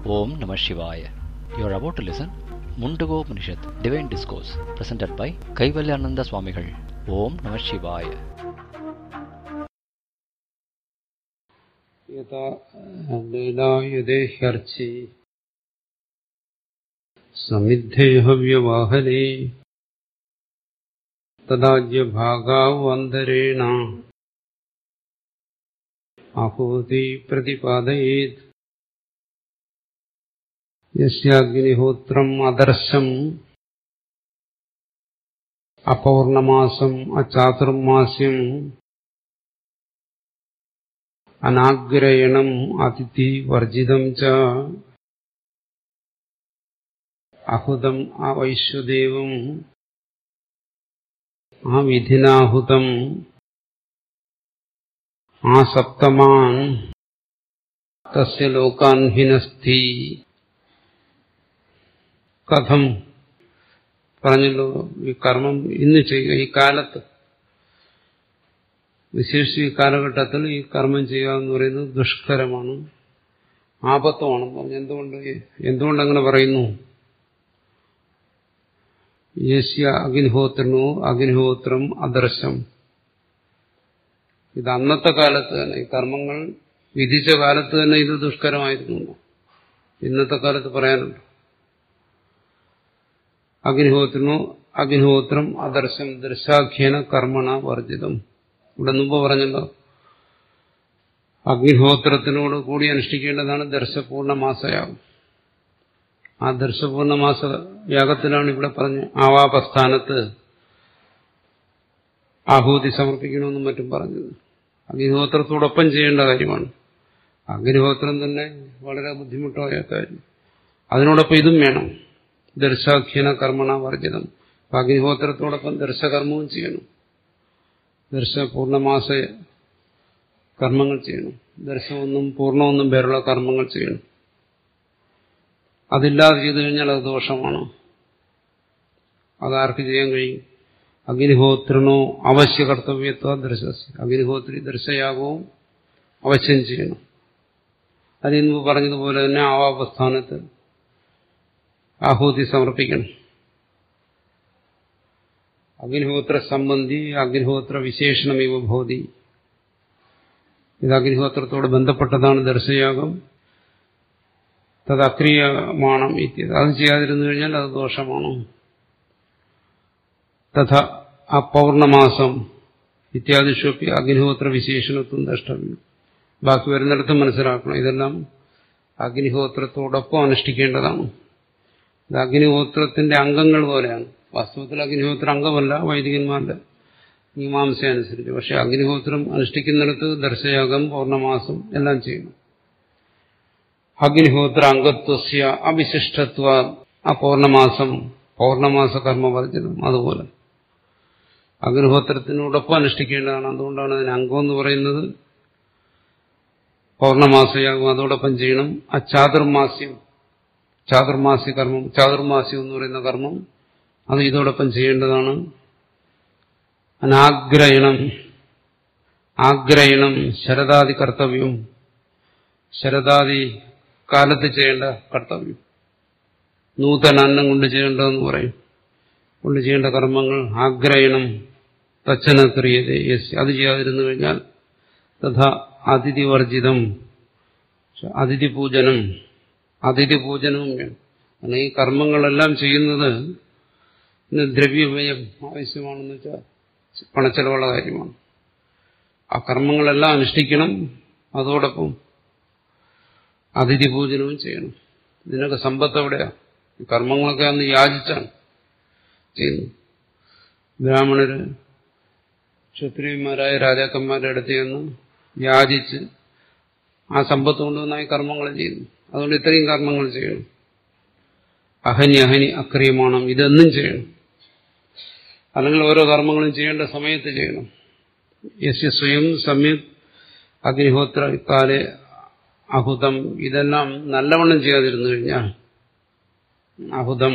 Om Namah Shivaya. You are about to listen Mundago Upanishad, Divine Discourse, presented by Kaivalyananda Swamigal. Om Namah Shivaya. यथा लीलायुधे ह्यर्चि समिद्धे हव्यवाहने तदाज्यभागावन्तरेण आहुति प्रतिपादयेत् यस्याग्निहोत्रम् अदर्शम् अपौर्णमासम् अचातुर्मास्यम् അനാഗ്രയണം അതിഥി വർജിതം ച അഹുതം അവൈശ്വദേവം ആ വിധിനാഹുതം ആ സപ്തമാൻ തസ്യ ലോകാൻ ഹിനസ്ഥി കഥം പറഞ്ഞല്ലോ ഈ കർമ്മം ഇന്ന് ചെയ്യുക ഈ കാലത്ത് വിശേഷിച്ച് ഈ കാലഘട്ടത്തിൽ ഈ കർമ്മം ചെയ്യുക എന്ന് പറയുന്നത് ദുഷ്കരമാണ് ആപത്വമാണ് പറഞ്ഞു എന്തുകൊണ്ട് എന്തുകൊണ്ട് അങ്ങനെ പറയുന്നു യശ്യ അഗ്നിഹോത്രനോ അഗ്നിഹോത്രം അദർശം ഇത് അന്നത്തെ കാലത്ത് തന്നെ ഈ കർമ്മങ്ങൾ വിധിച്ച കാലത്ത് തന്നെ ഇത് ദുഷ്കരമായിരുന്നു ഇന്നത്തെ കാലത്ത് പറയാനുണ്ട് അഗ്നിഹോത്രനോ അഗ്നിഹോത്രം അദർശം ദൃശാഖ്യന കർമ്മണ വർജിതം ഇവിടെ മുമ്പ് പറഞ്ഞല്ലോ അഗ്നിഹോത്രത്തിനോട് കൂടി അനുഷ്ഠിക്കേണ്ടതാണ് ദർശപൂർണ്ണ മാസയാഗം ആ ദർശപൂർണ്ണ മാസ യാഗത്തിലാണ് ഇവിടെ പറഞ്ഞ് ആവാപസ്ഥാനത്ത് ആഹൂതി സമർപ്പിക്കണമെന്നും മറ്റും പറഞ്ഞത് അഗ്നിഹോത്രത്തോടൊപ്പം ചെയ്യേണ്ട കാര്യമാണ് അഗ്നിഹോത്രം തന്നെ വളരെ ബുദ്ധിമുട്ടായ കാര്യം അതിനോടൊപ്പം ഇതും വേണം ദർശാഖ്യന കർമ്മണ വർജിതം അഗ്നിഹോത്രത്തോടൊപ്പം ദർശകർമ്മവും ചെയ്യണം ദർശ പൂർണ്ണമാസ കർമ്മങ്ങൾ ചെയ്യണം ദർശമൊന്നും പൂർണ്ണമൊന്നും പേരുള്ള കർമ്മങ്ങൾ ചെയ്യണം അതില്ലാതെ ചെയ്തു കഴിഞ്ഞാൽ അത് ദോഷമാണ് അതാർക്ക് ചെയ്യാൻ കഴിയും അഗ്നിഹോത്രണോ അവശ്യ കർത്തവ്യത്വ ദർശ അഗ്നിഹോത്രി ദർശയാകവും അവശ്യം ചെയ്യണം അതിന് മുമ്പ് പറഞ്ഞതുപോലെ തന്നെ ആവാപസ്ഥാനത്ത് ആഹൂതി സമർപ്പിക്കണം അഗ്നിഹോത്ര സംബന്ധി അഗ്നിഹോത്ര വിശേഷണമിവ ഭൂതി ഇത് അഗ്നിഹോത്രത്തോട് ബന്ധപ്പെട്ടതാണ് ദർശയാഗം തത് അക്രിയമാണം ഇത്യത് അത് ചെയ്യാതിരുന്നു കഴിഞ്ഞാൽ അത് ദോഷമാണ് തഥ അപൗർണമാസം ഇത്യാദിഷൊപ്പി അഗ്നിഹോത്ര വിശേഷണത്വം ദ്രഷ്ടവ്യം ബാക്കി വരുന്നിടത്തും മനസ്സിലാക്കണം ഇതെല്ലാം അഗ്നിഹോത്രത്തോടൊപ്പം അനുഷ്ഠിക്കേണ്ടതാണ് ഇത് അഗ്നിഹോത്രത്തിന്റെ അംഗങ്ങൾ പോലെയാണ് വാസ്തവത്തിൽ അഗ്നിഹോത്രം അംഗമല്ല വൈദികന്മാരുടെ മീമാംസ അനുസരിച്ച് പക്ഷെ അഗ്നിഹോത്രം അനുഷ്ഠിക്കുന്നിടത്ത് ദർശയാഗം പൗർണമാസം എല്ലാം ചെയ്യണം അഗ്നിഹോത്ര അംഗത്വസ്യ അവിശിഷ്ടത്വ ആ പൗർണമാസം പൗർണമാസ കർമ്മവർജനം അതുപോലെ അഗ്നിഹോത്രത്തിനോടൊപ്പം അനുഷ്ഠിക്കേണ്ടതാണ് അതുകൊണ്ടാണ് അതിന് അംഗം എന്ന് പറയുന്നത് പൗർണമാസയാകും അതോടൊപ്പം ചെയ്യണം ആ ചാതുർമാസ്യം ചാതുർമാസ്യ കർമ്മം ചാതുർമാസ്യം എന്ന് പറയുന്ന കർമ്മം അത് ഇതോടൊപ്പം ചെയ്യേണ്ടതാണ് അനാഗ്രയണം ആഗ്രയണം ശരദാദി കർത്തവ്യം ശരദാദി കാലത്ത് ചെയ്യേണ്ട കർത്തവ്യം നൂതന അന്നം കൊണ്ട് ചെയ്യേണ്ടതെന്ന് പറയും കൊണ്ട് ചെയ്യേണ്ട കർമ്മങ്ങൾ ആഗ്രയണം തച്ചന ക്രിയത അത് ചെയ്യാതിരുന്നു കഴിഞ്ഞാൽ തഥാ അതിഥിവർജിതം അതിഥി പൂജനം അതിഥി പൂജനവും വേണം കാരണം ഈ കർമ്മങ്ങളെല്ലാം ചെയ്യുന്നത് പിന്നെ ദ്രവ്യവയം ആവശ്യമാണെന്ന് വെച്ചാൽ പണച്ചെലവുള്ള കാര്യമാണ് ആ കർമ്മങ്ങളെല്ലാം അനുഷ്ഠിക്കണം അതോടൊപ്പം അതിഥി പൂജനവും ചെയ്യണം ഇതിനൊക്കെ സമ്പത്ത് എവിടെയാ ഈ കർമ്മങ്ങളൊക്കെ അന്ന് യാചിച്ചാണ് ചെയ്യുന്നു ബ്രാഹ്മണര് ക്ഷത്രിയന്മാരായ രാജാക്കന്മാരുടെ അടുത്ത് ചെന്ന് യാചിച്ച് ആ സമ്പത്ത് കൊണ്ടുവന്ന ഈ കർമ്മങ്ങൾ ചെയ്യുന്നു അതുകൊണ്ട് ഇത്രയും കർമ്മങ്ങൾ ചെയ്യണം അഹനി അഹനി അക്രിയമാണം ഇതെന്നും ചെയ്യണം അല്ലെങ്കിൽ ഓരോ കർമ്മങ്ങളും ചെയ്യേണ്ട സമയത്ത് ചെയ്യണം യസ്യ സ്വയം സമ്യക് അഗ്നിഹോത്ര കാലെ അഹുതം ഇതെല്ലാം നല്ലവണ്ണം ചെയ്യാതിരുന്നു കഴിഞ്ഞാൽ അഹുതം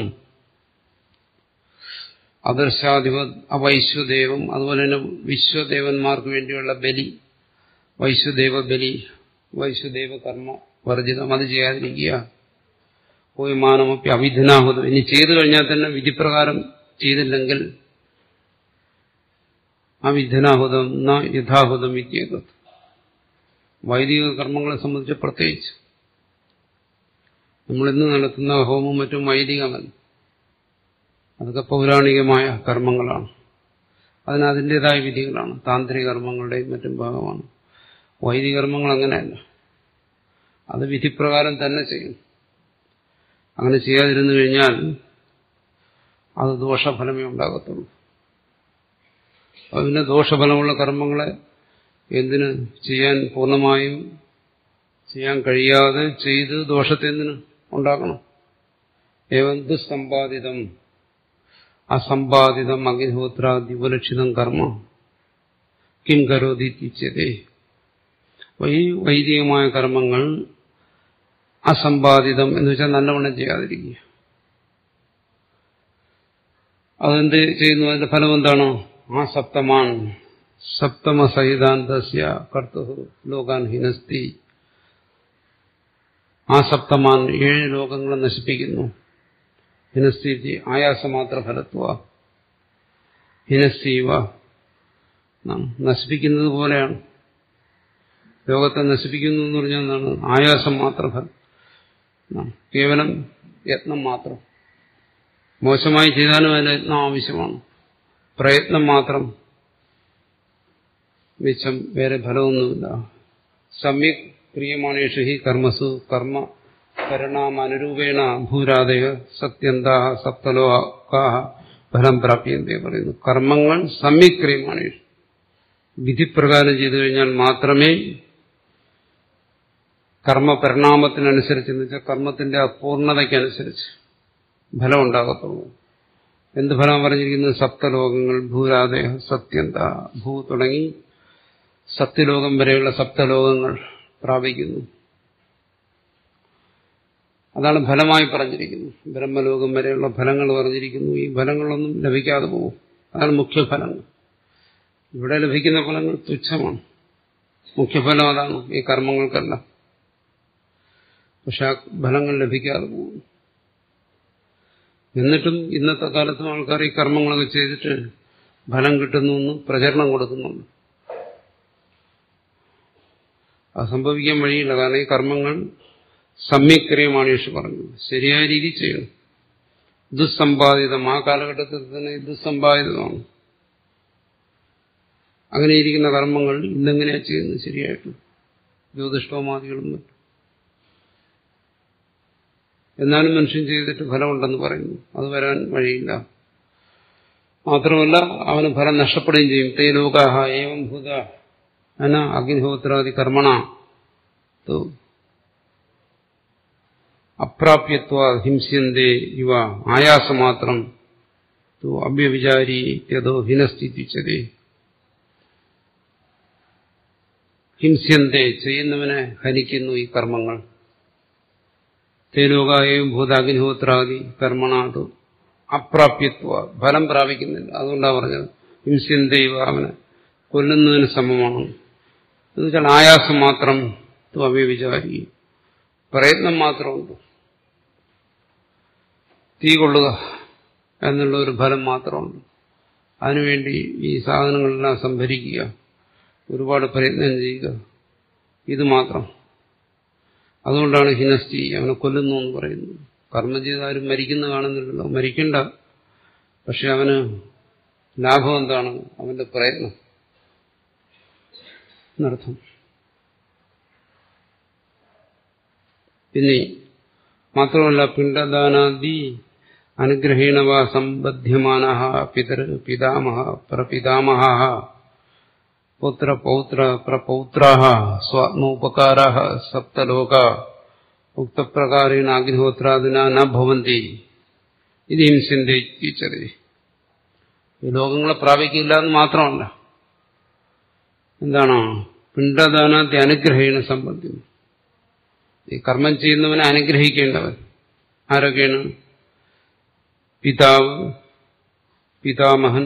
അദർശാധിപ അവൈശ്വദേവം അതുപോലെ തന്നെ വിശ്വദേവന്മാർക്ക് വേണ്ടിയുള്ള ബലി വൈശ്വദേവ ബലി വൈശ്വദേവ കർമ്മ വർജിതം അത് ചെയ്യാതിരിക്കുക ഹോയമാനമൊക്കെ അവിധനാഹുതം ഇനി ചെയ്തു കഴിഞ്ഞാൽ തന്നെ വിധിപ്രകാരം ചെയ്തില്ലെങ്കിൽ അവിധനാഹുതം ന യഥാഹുതം വിദ്യത് വൈദിക കർമ്മങ്ങളെ സംബന്ധിച്ച് പ്രത്യേകിച്ച് നമ്മളിന്ന് നടത്തുന്ന ഹോമം മറ്റും വൈദികമല്ല അതൊക്കെ പൗരാണികമായ കർമ്മങ്ങളാണ് അതിന് അതിൻ്റെതായ വിധികളാണ് താന്ത്രിക കർമ്മങ്ങളുടെയും മറ്റും ഭാഗമാണ് വൈദിക കർമ്മങ്ങൾ അങ്ങനെയല്ല അത് വിധിപ്രകാരം തന്നെ ചെയ്യും അങ്ങനെ ചെയ്യാതിരുന്നു കഴിഞ്ഞാൽ അത് ദോഷഫലമേ ഉണ്ടാകത്തുള്ളൂ അതിന് ദോഷഫലമുള്ള കർമ്മങ്ങളെ എന്തിന് ചെയ്യാൻ പൂർണ്ണമായും ചെയ്യാൻ കഴിയാതെ ചെയ്ത് ദോഷത്തെ എന്തിന് ഉണ്ടാക്കണം ഏവം ദുസ്സമ്പാദിതം അസമ്പാദിതം അഗ്നിഹോത്രാദി ഉപലക്ഷിതം കർമ്മ കിം കരോതി തിച്ചതേ ഈ വൈദികമായ കർമ്മങ്ങൾ അസമ്പാദിതം എന്ന് വെച്ചാൽ നല്ലവണ്ണം ചെയ്യാതിരിക്കുക അതെന്ത് ചെയ്യുന്നു അതിന്റെ ഫലം എന്താണോ ആ സപ്തമാൻ സപ്തമ സഹിതാന്തസ്യ കർത്തു ലോകാൻ ഹിനസ്തി ആ സപ്തമാൻ ഏഴ് ലോകങ്ങളെ നശിപ്പിക്കുന്നു ഹിനസ്ഥിതി ആയാസമാത്ര ഫലത്വ ഹിനസ്ഥീവ നാം നശിപ്പിക്കുന്നത് പോലെയാണ് ലോകത്തെ നശിപ്പിക്കുന്നു എന്ന് പറഞ്ഞാൽ എന്താണ് ആയാസം മാത്രം ഫലം കേവലം യത്നം മാത്രം മോശമായി ചെയ്താലും അതിന് യത്നം ആവശ്യമാണ് പ്രയത്നം മാത്രം മിച്ചം വേറെ ഫലമൊന്നുമില്ല സമ്യക് പ്രിയമാണേഷു ഹി കർമ്മസു കർമ്മ പരിണാമനുരൂപേണ ഭൂരാതയ സത്യന്താ സപ്തലോകാ ഫലം പ്രാപ്യന്തേ പറയുന്നു കർമ്മങ്ങൾ സമ്യക് ക്രിയമാണേഷു വിധിപ്രകാരം ചെയ്തു കഴിഞ്ഞാൽ മാത്രമേ കർമ്മ പരിണാമത്തിനനുസരിച്ച് എന്ന് വെച്ചാൽ കർമ്മത്തിന്റെ അപൂർണതയ്ക്കനുസരിച്ച് ഫലം ഉണ്ടാകത്തുള്ളൂ എന്ത് ഫലം പറഞ്ഞിരിക്കുന്നത് സപ്തലോകങ്ങൾ ഭൂരാദേഹ സത്യന്ത ഭൂ തുടങ്ങി സത്യലോകം വരെയുള്ള സപ്തലോകങ്ങൾ പ്രാപിക്കുന്നു അതാണ് ഫലമായി പറഞ്ഞിരിക്കുന്നത് ബ്രഹ്മലോകം വരെയുള്ള ഫലങ്ങൾ പറഞ്ഞിരിക്കുന്നു ഈ ഫലങ്ങളൊന്നും ലഭിക്കാതെ പോകും അതാണ് മുഖ്യഫലങ്ങൾ ഇവിടെ ലഭിക്കുന്ന ഫലങ്ങൾ തുച്ഛമാണ് മുഖ്യഫലം അതാണ് ഈ കർമ്മങ്ങൾക്കെല്ലാം പക്ഷെ ആ ഫലങ്ങൾ ലഭിക്കാതെ പോകും എന്നിട്ടും ഇന്നത്തെ കാലത്തും ആൾക്കാർ ഈ കർമ്മങ്ങളൊക്കെ ചെയ്തിട്ട് ഫലം കിട്ടുന്നു എന്ന് പ്രചരണം കൊടുക്കുന്നുണ്ട് അത് സംഭവിക്കാൻ വഴിയില്ല കാരണം ഈ കർമ്മങ്ങൾ സമ്യക്രിയമാണ് യേശു പറഞ്ഞത് ശരിയായ രീതിയിൽ ചെയ്യണം ദുസ്സമ്പാദിതം ആ കാലഘട്ടത്തിൽ തന്നെ ദുസ്സമ്പാദിതമാണ് അങ്ങനെ ഇരിക്കുന്ന കർമ്മങ്ങൾ ഇന്നെങ്ങനെയാ ചെയ്യുന്നത് ശരിയായിട്ട് ജ്യോതിഷ്ടോമാദികളും മറ്റും എന്നാലും മനുഷ്യൻ ചെയ്തിട്ട് ഫലമുണ്ടെന്ന് പറയുന്നു അത് വരാൻ വഴിയില്ല മാത്രമല്ല അവന് ഫലം നഷ്ടപ്പെടുകയും ചെയ്യും തേ ലോകാഹ ഏവം ഭൂത അന അഗ്നിഹോത്രാദി കർമ്മണ അപ്രാപ്യത്വ ഹിംസ്യന്തേ ഇവ ആയാസമാത്രം അവ്യവിചാരി യഥോ ഹിനസ്ഥിതിച്ചതേ ഹിംസ്യന്തേ ചെയ്യുന്നവനെ ഹനിക്കുന്നു ഈ കർമ്മങ്ങൾ തേലോകായും ഭൂതാഗ്നിഹോത്രാദി കർമ്മണാത് അപ്രാപ്യത്വ ഫലം പ്രാപിക്കുന്നില്ല അതുകൊണ്ടാണ് പറഞ്ഞത് ഹിംസ്യന്തൈവ അവനെ കൊല്ലുന്നതിന് സമമാണ് എന്നുവെച്ചാൽ ആയാസം മാത്രം അവ്യവിചാരി പ്രയത്നം മാത്രമുണ്ട് തീ കൊള്ളുക എന്നുള്ള ഒരു ഫലം മാത്രമുണ്ട് അതിനുവേണ്ടി ഈ സാധനങ്ങളെല്ലാം സംഭരിക്കുക ഒരുപാട് പ്രയത്നം ചെയ്യുക ഇത് മാത്രം അതുകൊണ്ടാണ് ഹിനസ്തി അവനെ കൊല്ലുന്നു എന്ന് പറയുന്നത് കർമ്മം ചെയ്ത് ആരും മരിക്കുന്ന കാണുന്നില്ലല്ലോ മരിക്കണ്ട പക്ഷെ അവന് ലാഭം എന്താണ് അവന്റെ പ്രയത്നം എന്നർത്ഥം പിന്നെ മാത്രമല്ല പിണ്ടദാനാദി അനുഗ്രഹീണവ സമ്പദ്ധ്യമാന പിതൃ പിതാമഹ പ്രപിതാമഹ പുത്ര പൗത്ര പ്രപൗത്ര സ്വാത്മോപകാര സപ്തലോക ഉക്തപ്രകാരേണ അഗ്നിഹോത്രാദിന ന ഭവന്തി ഇത് ഹിംസിന്റെ ടീച്ചറെ ഈ ലോകങ്ങളെ പ്രാപിക്കില്ല എന്ന് മാത്രമല്ല എന്താണ് പിണ്ടദാനാദ്യ അനുഗ്രഹീണ സംബന്ധിക്കും ഈ കർമ്മം ചെയ്യുന്നവനെ അനുഗ്രഹിക്കേണ്ടവൻ ആരൊക്കെയാണ് പിതാവ് പിതാമഹൻ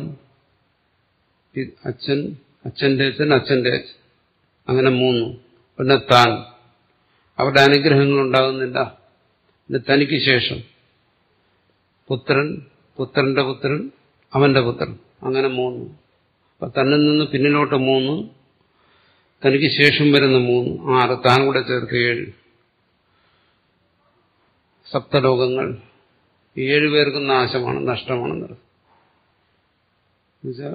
അച്ഛൻ അച്ഛന്റെ അച്ഛൻ അച്ഛന്റെ അച്ഛൻ അങ്ങനെ മൂന്ന് പിന്നെ താൻ അവരുടെ അനുഗ്രഹങ്ങൾ ഉണ്ടാകുന്നില്ല ഇത് തനിക്ക് ശേഷം പുത്രൻ പുത്രന്റെ പുത്രൻ അവന്റെ പുത്രൻ അങ്ങനെ മൂന്ന് അപ്പൊ തന്നിൽ നിന്ന് പിന്നിലോട്ട് മൂന്ന് തനിക്ക് ശേഷം വരുന്ന മൂന്ന് ആറ് താൻ കൂടെ ചേർത്ത് ഏഴ് സപ്തലോകങ്ങൾ ഏഴ് പേർക്ക് നാശമാണ് നഷ്ടമാണെന്നത് എന്നുവെച്ചാൽ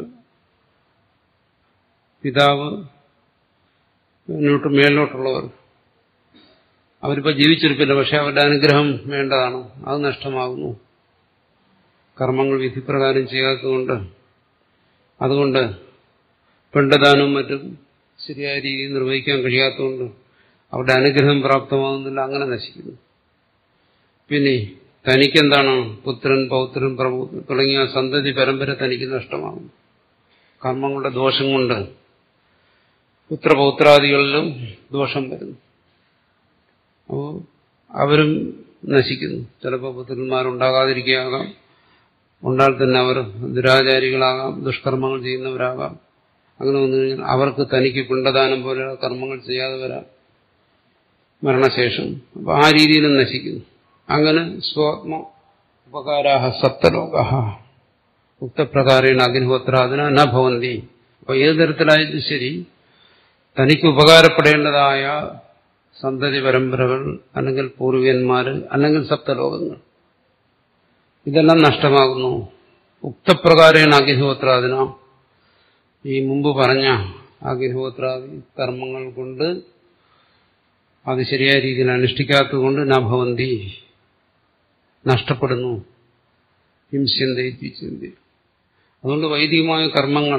പിതാവ് മുന്നോട്ട് മേലോട്ടുള്ളവർ അവരിപ്പോ ജീവിച്ചിരിപ്പില്ല പക്ഷെ അവരുടെ അനുഗ്രഹം വേണ്ടതാണ് അത് നഷ്ടമാകുന്നു കർമ്മങ്ങൾ വിധിപ്രകാരം ചെയ്യാത്തതുകൊണ്ട് അതുകൊണ്ട് പിണ്ടദാനവും മറ്റും ശരിയായ രീതിയിൽ നിർവഹിക്കാൻ കഴിയാത്തതുകൊണ്ട് അവരുടെ അനുഗ്രഹം പ്രാപ്തമാകുന്നില്ല അങ്ങനെ നശിക്കുന്നു പിന്നെ തനിക്കെന്താണ് പുത്രൻ പൗത്രൻ പ്രഭു തുടങ്ങിയ സന്തതി പരമ്പര തനിക്ക് നഷ്ടമാകും കർമ്മങ്ങളുടെ ദോഷം കൊണ്ട് പുത്രപൗത്രാദികളിലും ദോഷം വരുന്നു അപ്പോൾ അവരും നശിക്കുന്നു ചിലപ്പോൾ പുത്രന്മാരുണ്ടാകാതിരിക്കുകയാകാം ഉണ്ടാൽ തന്നെ അവർ ദുരാചാരികളാകാം ദുഷ്കർമ്മങ്ങൾ ചെയ്യുന്നവരാകാം അങ്ങനെ വന്നു കഴിഞ്ഞാൽ അവർക്ക് തനിക്ക് പിണ്ടദാനം പോലെയുള്ള കർമ്മങ്ങൾ ചെയ്യാതെ വരാം മരണശേഷം അപ്പൊ ആ രീതിയിലും നശിക്കുന്നു അങ്ങനെ സ്വാത്മ ഉപകാരാഹ സപ്തലോക ഉക്തപ്രകാരേണ അഗ്നിഹോത്ര അതിന ന ഭവന്തി അപ്പൊ ഏത് തരത്തിലായാലും ശരി തനിക്ക് ഉപകാരപ്പെടേണ്ടതായ സന്തതി പരമ്പരകൾ അല്ലെങ്കിൽ പൂർവികന്മാര് അല്ലെങ്കിൽ സപ്തലോകങ്ങൾ ഇതെല്ലാം നഷ്ടമാകുന്നു ഉക്തപ്രകാരേണ അഗ്നിഹോത്രാദിന ഈ മുമ്പ് പറഞ്ഞ അഗ്നിഹോത്രാദി കർമ്മങ്ങൾ കൊണ്ട് അത് ശരിയായ രീതിയിൽ അനുഷ്ഠിക്കാത്തതുകൊണ്ട് നഭവന്തി നഷ്ടപ്പെടുന്നു ഹിംസ്യന്തി അതുകൊണ്ട് വൈദികമായ കർമ്മങ്ങൾ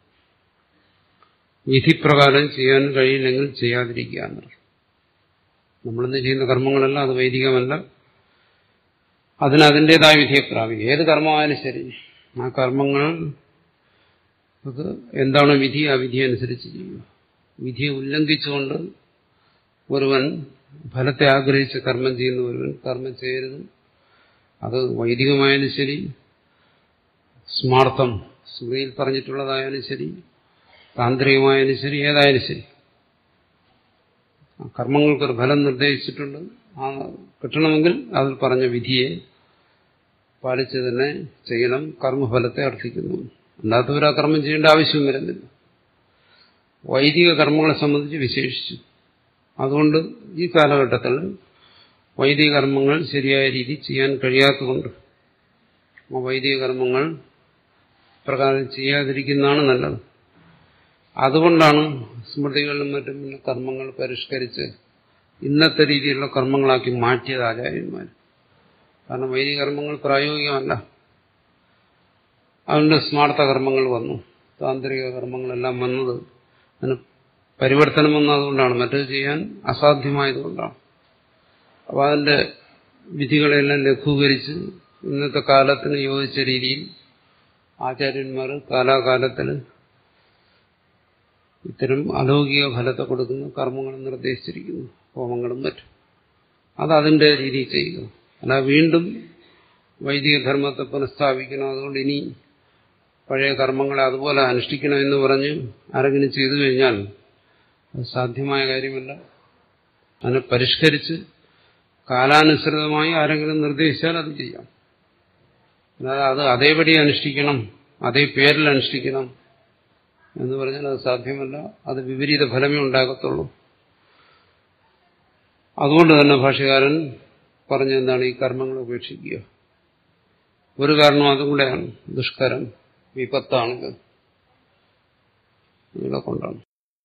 വിധിപ്രകാരം ചെയ്യാൻ കഴിയില്ലെങ്കിൽ ചെയ്യാതിരിക്കുക എന്നർത്ഥം നമ്മളിന്ന് ചെയ്യുന്ന കർമ്മങ്ങളെല്ലാം അത് വൈദികമല്ല അതിന് അതിൻ്റെതായ വിധിയെ പ്രാപിക്കും ഏത് കർമ്മമായാലും ശരി ആ കർമ്മങ്ങൾ അത് എന്താണ് വിധി ആ വിധി അനുസരിച്ച് ചെയ്യുക വിധിയെ ഉല്ലംഘിച്ചുകൊണ്ട് ഒരുവൻ ഫലത്തെ ആഗ്രഹിച്ച് കർമ്മം ചെയ്യുന്ന ഒരുവൻ കർമ്മം ചെയ്യരുത് അത് വൈദികമായാലും ശരി സ്മാർത്ഥം സ്മൃതിയിൽ പറഞ്ഞിട്ടുള്ളതായാലും ശരി താന്ത്രികമായാലും ശരി ഏതായാലും ശരി കർമ്മങ്ങൾക്കൊരു ഫലം നിർദ്ദേശിച്ചിട്ടുണ്ട് ആ കിട്ടണമെങ്കിൽ അതിൽ പറഞ്ഞ വിധിയെ പാലിച്ച് തന്നെ ചെയ്യണം കർമ്മഫലത്തെ അർത്ഥിക്കുന്നു അല്ലാത്തവർ ആ കർമ്മം ചെയ്യേണ്ട ആവശ്യവും വരുന്നില്ല വൈദിക കർമ്മങ്ങളെ സംബന്ധിച്ച് വിശേഷിച്ചു അതുകൊണ്ട് ഈ കാലഘട്ടത്തിൽ വൈദിക കർമ്മങ്ങൾ ശരിയായ രീതി ചെയ്യാൻ കഴിയാത്തതുകൊണ്ട് ആ വൈദിക കർമ്മങ്ങൾ പ്രകാരം ചെയ്യാതിരിക്കുന്നതാണ് നല്ലത് അതുകൊണ്ടാണ് സ്മൃതികളിലും മറ്റും കർമ്മങ്ങൾ പരിഷ്കരിച്ച് ഇന്നത്തെ രീതിയിലുള്ള കർമ്മങ്ങളാക്കി മാറ്റിയത് ആചാര്യന്മാർ കാരണം വൈദിക കർമ്മങ്ങൾ പ്രായോഗികമല്ല അതുകൊണ്ട് സ്മാർത്ഥ കർമ്മങ്ങൾ വന്നു താന്ത്രിക കർമ്മങ്ങളെല്ലാം വന്നത് അതിന് പരിവർത്തനം വന്നതുകൊണ്ടാണ് മറ്റത് ചെയ്യാൻ അസാധ്യമായതുകൊണ്ടാണ് അപ്പോൾ അതിന്റെ വിധികളെല്ലാം ലഘൂകരിച്ച് ഇന്നത്തെ കാലത്തിന് യോജിച്ച രീതിയിൽ ആചാര്യന്മാർ കാലാകാലത്തിൽ ഇത്തരം അലൗകിക ഫലത്തെ കൊടുക്കുന്ന കർമ്മങ്ങൾ നിർദ്ദേശിച്ചിരിക്കുന്നു ഹോമങ്ങളും മറ്റും അത് അതിന്റെ രീതിയിൽ ചെയ്യുക അല്ല വീണ്ടും വൈദിക ധർമ്മത്തെ പുനഃസ്ഥാപിക്കണം അതുകൊണ്ട് ഇനി പഴയ കർമ്മങ്ങളെ അതുപോലെ അനുഷ്ഠിക്കണം എന്ന് പറഞ്ഞ് ആരെങ്കിലും ചെയ്തു കഴിഞ്ഞാൽ അത് സാധ്യമായ കാര്യമല്ല അതിനെ പരിഷ്കരിച്ച് കാലാനുസൃതമായി ആരെങ്കിലും നിർദ്ദേശിച്ചാൽ അത് ചെയ്യാം അല്ലാതെ അത് അതേപടി അനുഷ്ഠിക്കണം അതേ പേരിൽ അനുഷ്ഠിക്കണം എന്ന് പറഞ്ഞാൽ അത് സാധ്യമല്ല അത് വിപരീത ഫലമേ ഉണ്ടാകത്തുള്ളൂ അതുകൊണ്ട് തന്നെ ഭാഷകാരൻ പറഞ്ഞെന്താണ് ഈ കർമ്മങ്ങൾ ഉപേക്ഷിക്കുക ഒരു കാരണം അതും കൂടെയാണ് ദുഷ്കരം വിപത്താണിത് ഇവിടെ കൊണ്ടാണ്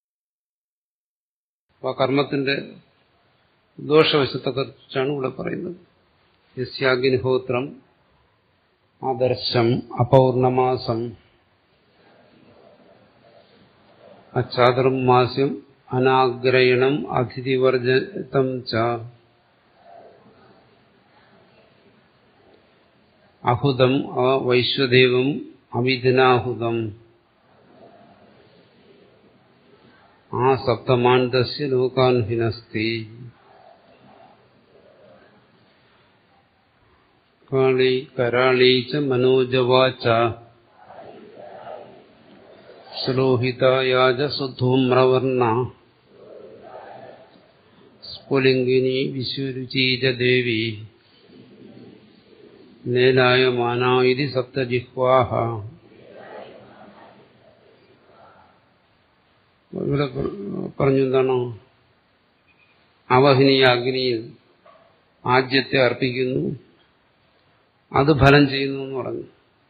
അപ്പൊ ആ കർമ്മത്തിന്റെ ദോഷവശത്തെക്കുറിച്ചാണ് ഇവിടെ പറയുന്നത് യസ്യാഗ്നിഹോത്രം ആദർശം അപൗർണമാസം അച്ചാതുർമാസ്യം അനാഗ്രയണം അതിഥിവർജിതം ച അഹുതം വൈശ്വദേവം അമിഥുനാഹുതം ആ സപ്തമാന്തസ്യ ലോകാൻ ഹിനസ്തി കാളി കരാളി ച മനോജവാച ശ്ലോഹിതായാജ സുധൂമ്രവർണ സ്ഫുലിംഗിനി വിശ്വരുചീജ ദേവി നേലായ മാനായിരി സപ്തജിഹ്വാഹ ഇവിടെ പറഞ്ഞു എന്താണോ അവഹിനീയ അഗ്നിയിൽ ആദ്യത്തെ അർപ്പിക്കുന്നു അത് ഫലം ചെയ്യുന്നു എന്ന് പറഞ്ഞു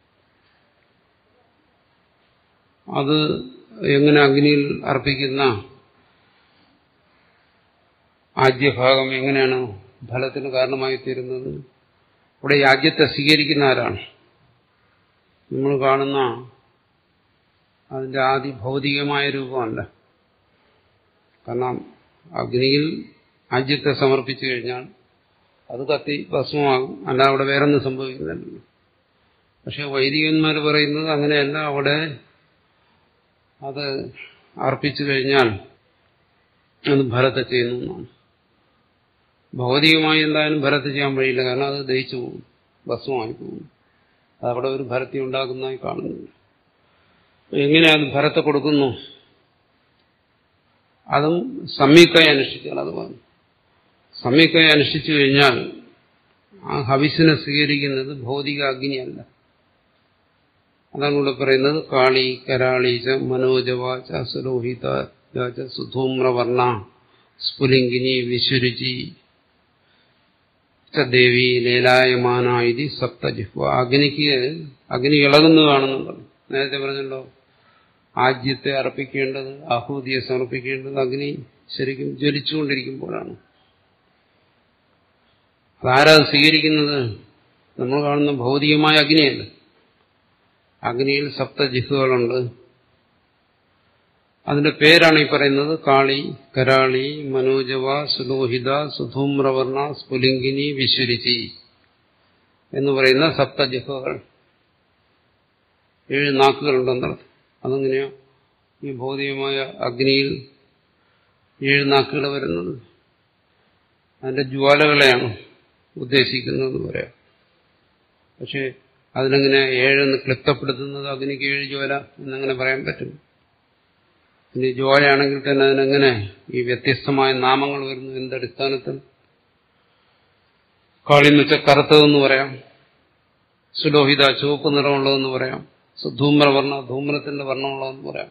അത് എങ്ങനെ അഗ്നിയിൽ അർപ്പിക്കുന്ന ആദ്യഭാഗം എങ്ങനെയാണ് ഫലത്തിന് കാരണമായി തീരുന്നത് ഇവിടെ യാജ്യത്തെ സ്വീകരിക്കുന്ന ആരാണ് നമ്മൾ കാണുന്ന അതിന്റെ ആദി ഭൗതികമായ രൂപമല്ല കാരണം അഗ്നിയിൽ ആജ്യത്തെ സമർപ്പിച്ചു കഴിഞ്ഞാൽ അത് കത്തി ഭസ്മമാകും അല്ല അവിടെ വേറൊന്നും സംഭവിക്കുന്നില്ലല്ലോ പക്ഷെ വൈദികന്മാർ പറയുന്നത് അങ്ങനെയല്ല അവിടെ അത് അർപ്പിച്ചു കഴിഞ്ഞാൽ അത് ഫലത്തെ ചെയ്യുന്നു എന്നാണ് ഭൗതികമായി എന്തായാലും ഫലത്തെ ചെയ്യാൻ വഴിയില്ല കാരണം അത് ദഹിച്ചു പോകും ഭസ്മമായി പോകും അതവിടെ ഒരു ഫലത്തെ ഉണ്ടാക്കുന്നതായി കാണുന്നില്ല എങ്ങനെ അത് ഫലത്തെ കൊടുക്കുന്നു അതും സംയുക്തമായി അനുഷ്ഠിച്ചാൽ അത് പറഞ്ഞു സംയുക്തമായി അനുഷ്ഠിച്ചു കഴിഞ്ഞാൽ ആ ഹവിസിനെ സ്വീകരിക്കുന്നത് ഭൗതിക അഗ്നിയല്ല അതാണ് ഇവിടെ പറയുന്നത് കാളി കരാളി ച മനോജവാച സുലോഹിത സുധൂമ്രവർണ സ്ഫുലിംഗിനി വിശ്വരുചി ദേവി ലീലായമാന ഇത് സപ്തജിഹ്വ അഗ്നിക്ക് അഗ്നി ഇളകുന്നതാണെന്നുള്ളത് നേരത്തെ പറഞ്ഞല്ലോ ആജ്യത്തെ അർപ്പിക്കേണ്ടത് ആഹൂതിയെ സമർപ്പിക്കേണ്ടത് അഗ്നി ശരിക്കും ജ്വലിച്ചുകൊണ്ടിരിക്കുമ്പോഴാണ് അതാരാ സ്വീകരിക്കുന്നത് നമ്മൾ കാണുന്ന ഭൗതികമായ അഗ്നിയല്ല അഗ്നിയിൽ സപ്തജിഹുകളുണ്ട് അതിന്റെ പേരാണ് ഈ പറയുന്നത് കാളി കരാളി മനോജവ സുലോഹിത സുധൂമ്രവർണ സ്ഫുലിംഗിനി വിശ്വരിച്ചി എന്ന് പറയുന്ന സപ്തജിഹുകൾ ഏഴ് നാക്കുകളുണ്ടെന്നർത്ഥം അതെങ്ങനെയോ ഈ ഭൗതികമായ അഗ്നിയിൽ ഏഴ് നാക്കുകൾ വരുന്നത് അതിന്റെ ജ്വാലകളെയാണ് ഉദ്ദേശിക്കുന്നത് പറയാം പക്ഷെ അതിനെങ്ങനെ ഏഴെന്ന് ക്ലിപ്തപ്പെടുത്തുന്നത് അഗ്നിക്ക് ഏഴ് ജ്വാല എന്നങ്ങനെ പറയാൻ പറ്റും ഇനി ജ്വാലയാണെങ്കിൽ തന്നെ അതിനെങ്ങനെ ഈ വ്യത്യസ്തമായ നാമങ്ങൾ വരുന്നു എന്തടിസ്ഥാനത്തിൽ കാളിന്ന് വെച്ചാൽ കറുത്തതെന്ന് പറയാം സുലോഹിത ചുവപ്പ് നിറമുള്ളതെന്ന് പറയാം ധൂമ്രവർണ്ണ ധൂമ്രത്തിന്റെ വർണ്ണമുള്ളതെന്ന് പറയാം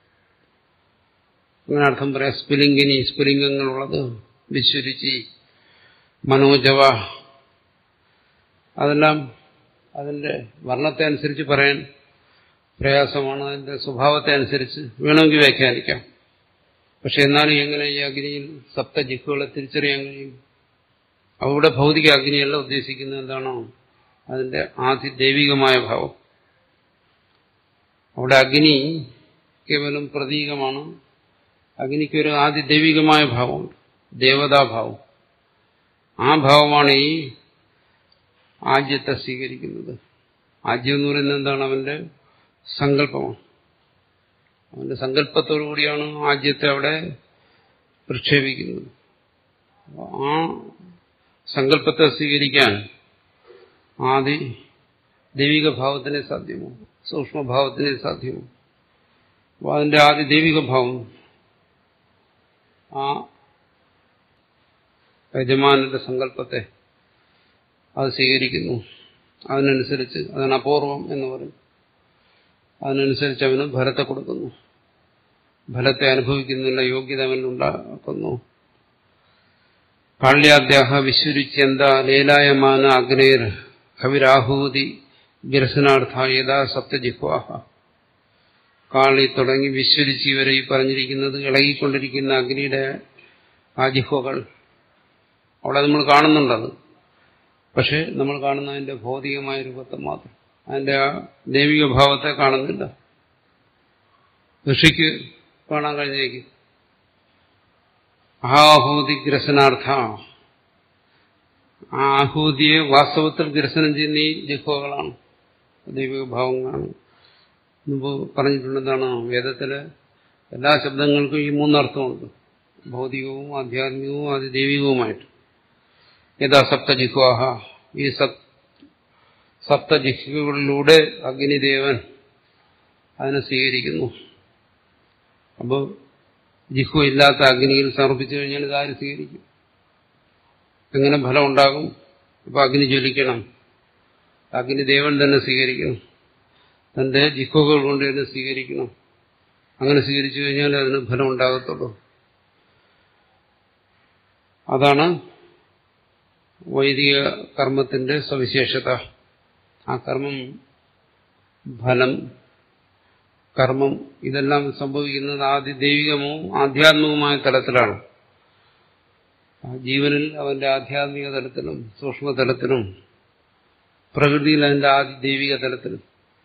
അങ്ങനെ അർത്ഥം പറയാം സ്ഫുലിംഗിനി സ്ഫുലിംഗങ്ങളുള്ളത് വിശ്വരിച്ചി മനോജവ അതെല്ലാം അതിന്റെ വർണ്ണത്തെ അനുസരിച്ച് പറയാൻ പ്രയാസമാണ് അതിന്റെ സ്വഭാവത്തെ അനുസരിച്ച് വേണമെങ്കിൽ വ്യാഖ്യാനിക്കാം പക്ഷെ എന്നാലും എങ്ങനെ ഈ അഗ്നിയിൽ സപ്ത ജിക്കുകളെ തിരിച്ചറിയാൻ കഴിയും അവിടെ ഭൗതിക അഗ്നിയല്ല ഉദ്ദേശിക്കുന്നത് എന്താണോ അതിന്റെ ആദ്യ ദൈവികമായ ഭാവം അവിടെ അഗ്നി കേവലം പ്രതീകമാണ് അഗ്നിക്കൊരു ആദ്യ ദൈവികമായ ഭാവമുണ്ട് ദേവതാഭാവം ആ ഭാവമാണ് ഈ ആജ്യത്തെ സ്വീകരിക്കുന്നത് ആജ്യം എന്ന് പറയുന്നത് എന്താണ് അവന്റെ സങ്കല്പമാണ് അവന്റെ സങ്കല്പത്തോടു കൂടിയാണ് ആജ്യത്തെ അവിടെ പ്രക്ഷേപിക്കുന്നത് ആ സങ്കല്പത്തെ സ്വീകരിക്കാൻ ആദി ദൈവിക ഭാവത്തിനെ സാധ്യമോ സൂക്ഷ്മഭാവത്തിനെ സാധ്യമോ അപ്പോൾ അതിന്റെ ആദ്യ ദൈവിക ഭാവം ആ യജമാനന്റെ സങ്കല്പത്തെ അത് സ്വീകരിക്കുന്നു അതിനനുസരിച്ച് അതാണ് അപൂർവം എന്ന് പറയും അതിനനുസരിച്ച് അവന് ഫലത്തെ കൊടുക്കുന്നു ഫലത്തെ അനുഭവിക്കുന്നുള്ള യോഗ്യത അവനുണ്ടാക്കുന്നു കാള്യാദ്യാഹ വിശ്വരുച്യന്ത ലീലായമാന അഗ്നേർ കവിരാഹൂതി ഗ്രസനാർത്ഥ യഥാ സപ്തജിഹ്വാഹ കാളി തുടങ്ങി വിശ്വരിച്ച് ഇവരെ ഈ പറഞ്ഞിരിക്കുന്നത് ഇളകിക്കൊണ്ടിരിക്കുന്ന അഗ്നിയുടെ ആ ജിഹ്വകൾ അവിടെ നമ്മൾ കാണുന്നുണ്ടത് പക്ഷെ നമ്മൾ കാണുന്ന അതിന്റെ ഭൗതികമായ രൂപത്തെ മാത്രം അതിന്റെ ആ ദൈവിക ഭാവത്തെ കാണുന്നില്ല ഋഷിക്ക് കാണാൻ കഴിഞ്ഞേക്ക് ആഹൂതി ഗ്രസനാർത്ഥ ആ ആഹൂതിയെ വാസ്തവത്തിൽ ഗ്രസനം ചെയ്യുന്ന ഈ ജിഹ്വകളാണ് ദൈവിക ഭാവങ്ങളാണ് മുമ്പ് പറഞ്ഞിട്ടുണ്ടെന്താണ് വേദത്തിലെ എല്ലാ ശബ്ദങ്ങൾക്കും ഈ മൂന്നർത്ഥമുണ്ട് ഭൗതികവും ആധ്യാത്മികവും അതിദൈവികവുമായിട്ട് യഥാ സപ്തജിഹ്വാഹ ഈ സപ് സപ്തജിഹ്വകളിലൂടെ അഗ്നിദേവൻ അതിനെ സ്വീകരിക്കുന്നു അപ്പോൾ ജിഹ്വ ഇല്ലാത്ത അഗ്നിയിൽ സമർപ്പിച്ചു കഴിഞ്ഞാൽ ഇതാര് സ്വീകരിക്കും എങ്ങനെ ഫലം ഉണ്ടാകും ഇപ്പൊ അഗ്നി ജ്വലിക്കണം അഗ്നിദേവൻ തന്നെ സ്വീകരിക്കണം തന്റെ ജിഹ്വകൾ കൊണ്ട് തന്നെ സ്വീകരിക്കണം അങ്ങനെ സ്വീകരിച്ചു കഴിഞ്ഞാൽ അതിന് ഫലം ഉണ്ടാകത്തുള്ളൂ അതാണ് വൈദിക കർമ്മത്തിന്റെ സവിശേഷത ആ കർമ്മം ഫലം കർമ്മം ഇതെല്ലാം സംഭവിക്കുന്നത് ആദ്യ ദൈവികമോ ആധ്യാത്മികമായ തലത്തിലാണ് ആ ജീവനിൽ അവന്റെ ആധ്യാത്മിക തലത്തിലും സൂക്ഷ്മ തലത്തിലും പ്രകൃതിയിൽ അതിന്റെ ആദ്യ ദൈവിക തലത്തിലും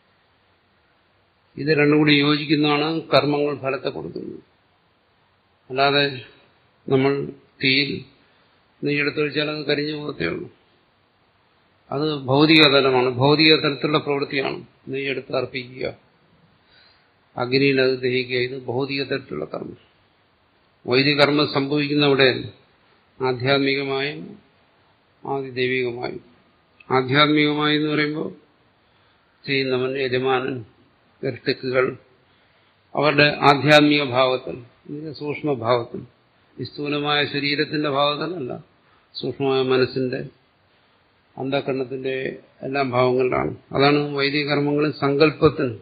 ഇത് രണ്ടും കൂടി യോജിക്കുന്നതാണ് കർമ്മങ്ങൾ ഫലത്തെ കൊടുക്കുന്നത് അല്ലാതെ നമ്മൾ തീയിൽ നെയ്യെടുത്ത് വെച്ചാൽ അത് കരിഞ്ഞു പോകത്തേ ഉള്ളൂ അത് ഭൗതിക തലമാണ് ഭൗതിക തലത്തിലുള്ള പ്രവൃത്തിയാണ് നെയ്യെടുത്ത് അർപ്പിക്കുക അഗ്നിയിൽ അത് ദഹിക്കുക ഇത് ഭൗതിക തരത്തിലുള്ള കർമ്മം വൈദിക കർമ്മം സംഭവിക്കുന്ന അവിടെയല്ല ആധ്യാത്മികമായും ആദിദൈവികമായും ആധ്യാത്മികമായി എന്ന് പറയുമ്പോൾ ചെയ്യുന്നവൻ യജമാനൻ ഗർത്തക്കുകൾ അവരുടെ ആധ്യാത്മിക ഭാവത്തിൽ ഇതിന്റെ സൂക്ഷ്മഭാവത്തിൽ ഈ സ്ഥൂലമായ ശരീരത്തിന്റെ ഭാവത്തിലല്ല സൂക്ഷ്മമായ മനസ്സിന്റെ അന്ധകരണത്തിന്റെ എല്ലാ ഭാവങ്ങളിലാണ് അതാണ് വൈദിക കർമ്മങ്ങളിൽ സങ്കല്പത്തിന്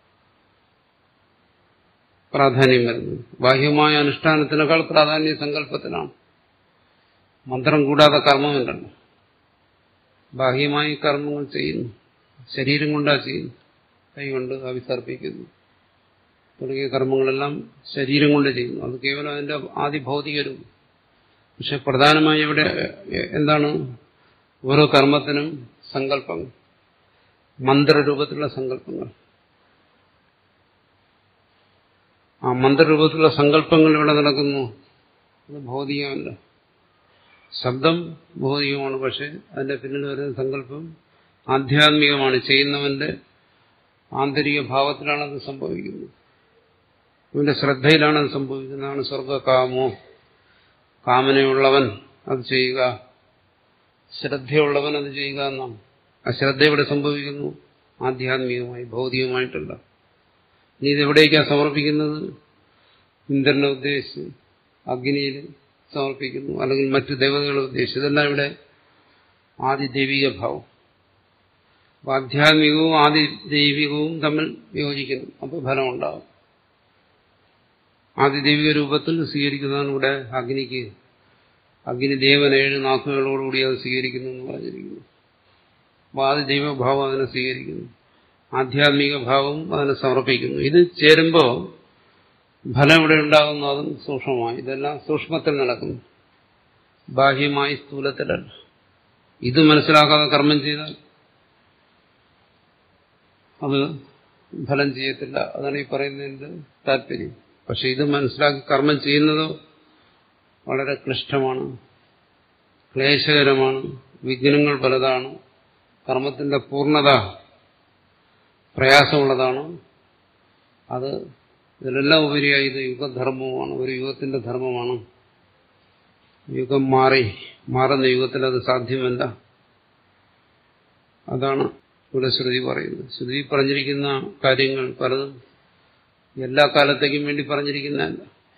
പ്രാധാന്യം വരുന്നത് ബാഹ്യമായ അനുഷ്ഠാനത്തിനേക്കാൾ പ്രാധാന്യം സങ്കല്പത്തിനാണ് മന്ത്രം കൂടാതെ കർമ്മമില്ലല്ലോ ബാഹ്യമായി കർമ്മങ്ങൾ ചെയ്യുന്നു ശരീരം കൊണ്ടാ ചെയ്യുന്നു കൈകൊണ്ട് അവിസർപ്പിക്കുന്നു തുടങ്ങിയ കർമ്മങ്ങളെല്ലാം ശരീരം കൊണ്ട് ചെയ്യുന്നു അത് കേവലം അതിന്റെ ആദ്യ ഭൗതിക രൂപം പക്ഷെ പ്രധാനമായി ഇവിടെ എന്താണ് ഓരോ കർമ്മത്തിനും സങ്കല്പങ്ങൾ മന്ത്രരൂപത്തിലുള്ള സങ്കല്പങ്ങൾ ആ മന്ത്രരൂപത്തിലുള്ള സങ്കല്പങ്ങൾ ഇവിടെ നടക്കുന്നു അത് ഭൗതികമല്ല ശബ്ദം ഭൗതികമാണ് പക്ഷെ അതിന്റെ പിന്നിൽ വരുന്ന സങ്കല്പം ആധ്യാത്മികമാണ് ചെയ്യുന്നവന്റെ ആന്തരിക ഭാവത്തിലാണ് അത് സംഭവിക്കുന്നത് അവന്റെ ശ്രദ്ധയിലാണ് അത് സംഭവിക്കുന്നതാണ് സ്വർഗകാമോ കാമനയുള്ളവൻ അത് ചെയ്യുക ശ്രദ്ധയുള്ളവൻ അത് ചെയ്യുക എന്നാണ് അശ്രദ്ധ ഇവിടെ സംഭവിക്കുന്നു ആധ്യാത്മികമായി ഭൗതികമായിട്ടല്ല നീ ഇതെവിടേക്കാണ് സമർപ്പിക്കുന്നത് ഇന്ദ്രനെ ഉദ്ദേശിച്ച് അഗ്നിയിൽ സമർപ്പിക്കുന്നു അല്ലെങ്കിൽ മറ്റു ദേവതകളെ ഉദ്ദേശിച്ച് ഇതെല്ലാം ഇവിടെ ആദി ദൈവിക ഭാവം ആധ്യാത്മികവും ആദി ദൈവികവും തമ്മിൽ യോജിക്കുന്നു അപ്പോൾ ഫലം ഉണ്ടാകും ആദിദൈവിക രൂപത്തിൽ സ്വീകരിക്കുന്നതാണ് ഇവിടെ അഗ്നിക്ക് അഗ്നിദേവൻ ഏഴ് നാക്കുകളോടുകൂടി അത് സ്വീകരിക്കുന്നു എന്ന് പറഞ്ഞിരിക്കുന്നു അപ്പോൾ ആദിദൈവഭാവം അതിനെ സ്വീകരിക്കുന്നു ആധ്യാത്മിക ഭാവം അതിനെ സമർപ്പിക്കുന്നു ഇത് ചേരുമ്പോൾ ഫലം ഇവിടെ ഉണ്ടാകുന്നു അതും സൂക്ഷ്മമായി ഇതെല്ലാം സൂക്ഷ്മത്തിൽ നടക്കുന്നു ബാഹ്യമായി സ്ഥൂലത്തിലല്ല ഇത് മനസ്സിലാക്കാതെ കർമ്മം ചെയ്താൽ അത് ഫലം ചെയ്യത്തില്ല അതാണ് ഈ പറയുന്നതിന്റെ താല്പര്യം പക്ഷെ ഇത് മനസ്സിലാക്കി കർമ്മം ചെയ്യുന്നതോ വളരെ ക്ലിഷ്ടമാണ് ക്ലേശകരമാണ് വിഘ്നങ്ങൾ പലതാണ് കർമ്മത്തിന്റെ പൂർണ്ണത പ്രയാസമുള്ളതാണ് അത് ഇതിലെല്ലാം ഉപരിയായി ഇത് യുഗധർമ്മമാണ് ഒരു യുഗത്തിന്റെ ധർമ്മമാണ് യുഗം മാറി മാറുന്ന യുഗത്തിൽ അത് സാധ്യമല്ല അതാണ് ഇവിടെ ശ്രുതി പറയുന്നത് ശ്രുതി പറഞ്ഞിരിക്കുന്ന കാര്യങ്ങൾ പലതും എല്ലാ കാലത്തേക്കും വേണ്ടി പറഞ്ഞിരിക്കുന്നതല്ല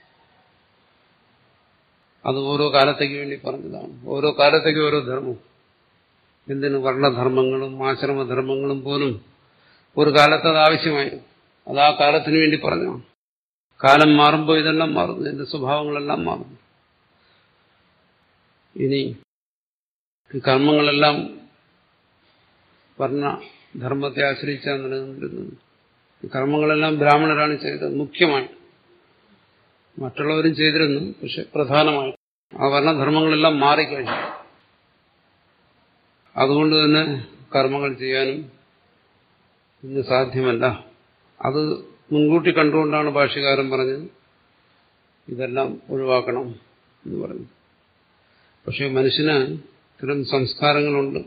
അത് ഓരോ കാലത്തേക്ക് വേണ്ടി പറഞ്ഞതാണ് ഓരോ കാലത്തേക്കും ഓരോ ധർമ്മം എന്തിന് വർണ്ണധർമ്മങ്ങളും ആശ്രമധർമ്മങ്ങളും പോലും ഒരു കാലത്ത് അത് ആവശ്യമായി അത് ആ കാലത്തിന് വേണ്ടി പറഞ്ഞതാണ് കാലം മാറുമ്പോൾ ഇതെല്ലാം മാറുന്നു ഇതിന്റെ സ്വഭാവങ്ങളെല്ലാം മാറുന്നു ഇനി ഈ കർമ്മങ്ങളെല്ലാം വർണ്ണ ധർമ്മത്തെ ആശ്രയിച്ചാണ് നിലനിന്നിരുന്നത് ഈ കർമ്മങ്ങളെല്ലാം ബ്രാഹ്മണരാണ് ചെയ്തത് മുഖ്യമായിട്ട് മറ്റുള്ളവരും ചെയ്തിരുന്നു പക്ഷെ പ്രധാനമായിട്ട് ആ വർണ്ണധർമ്മങ്ങളെല്ലാം മാറിക്കഴിഞ്ഞു അതുകൊണ്ട് തന്നെ കർമ്മങ്ങൾ ചെയ്യാനും ഇന്ന് സാധ്യമല്ല അത് മുൻകൂട്ടി കണ്ടുകൊണ്ടാണ് ഭാഷ്യകാരൻ പറഞ്ഞത് ഇതെല്ലാം ഒഴിവാക്കണം എന്ന് പറഞ്ഞു പക്ഷെ മനുഷ്യന് ഇത്തരം സംസ്കാരങ്ങളുണ്ട്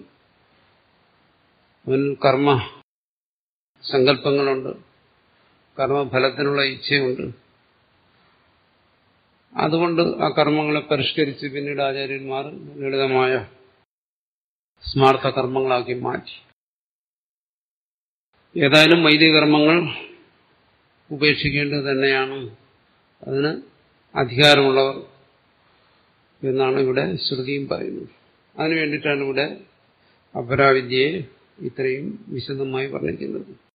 അവൻ കർമ്മ സങ്കല്പങ്ങളുണ്ട് കർമ്മഫലത്തിനുള്ള ഇച്ഛയുണ്ട് അതുകൊണ്ട് ആ കർമ്മങ്ങളെ പരിഷ്കരിച്ച് പിന്നീട് ആചാര്യന്മാർ ലളിതമായ സ്മാർത്ഥ കർമ്മങ്ങളാക്കി മാറ്റി ഏതായാലും വൈദിക കർമ്മങ്ങൾ ഉപേക്ഷിക്കേണ്ടത് തന്നെയാണ് അതിന് അധികാരമുള്ളവർ എന്നാണ് ഇവിടെ ശ്രുതിയും പറയുന്നത് അതിനു വേണ്ടിയിട്ടാണ് ഇവിടെ അപരാവിദ്യയെ ഇത്രയും വിശദമായി പറഞ്ഞിരിക്കുന്നത്